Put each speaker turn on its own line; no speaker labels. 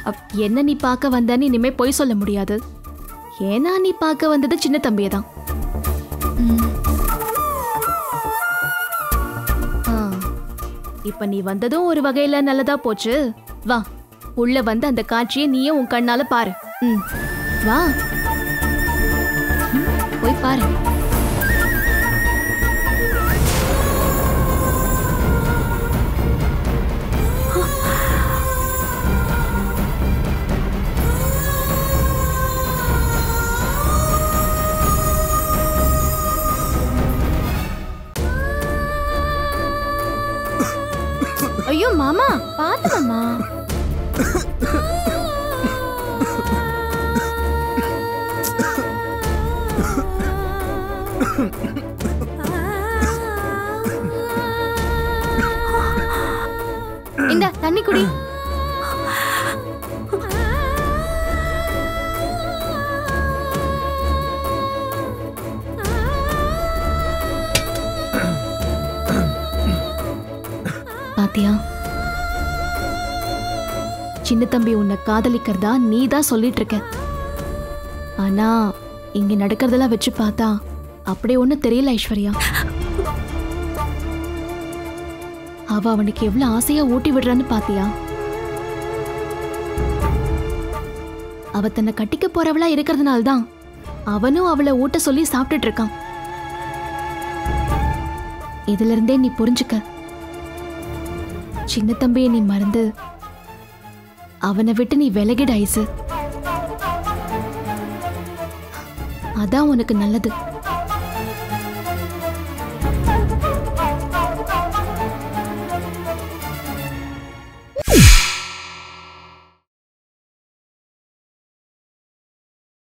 அப், என்ன நீ பார்க்க வந்தன்னு இனிமே பொய் சொல்ல முடியாது ஏன்னா நீ பார்க்க வந்தது சின்ன தம்பியை தான் ஆ, இப்ப நீ வந்ததும் ஒரு வகையில நல்லதா போச்சு வா உள்ள வந்து அந்த காட்சியை நீயே உன் கண்ணால பாரு ம் வா ம், போய் பாரு ஐயோ மாமா பாத்து மாமா இந்த தண்ணி குடி பாத்தியா சின்ன தம்பி உன்னை காதலிக்கிறதா நீ தான் சொல்லிட்டு இருக்க ஆனா இங்க நடக்கிறதெல்லாம் வச்சு பார்த்தா அப்படி ஒண்ணும் தெரியல ஐஸ்வர்யா அவ அவனுக்கு எவ்வளவு ஆசையா ஊட்டி விடுறான்னு பாத்தியா அவ தன்னை கட்டிக்க போறவளா இருக்கிறதுனால தான் அவனும் அவளை ஊட்ட சொல்லி சாப்பிட்டுட்டு இருக்கான் இதுல இருந்தே நீ புரிஞ்சுக்க சின்ன தம்பியை நீ மறந்து அவனை விட்டு நீ விலகிட ஐசு அதான் உனக்கு நல்லது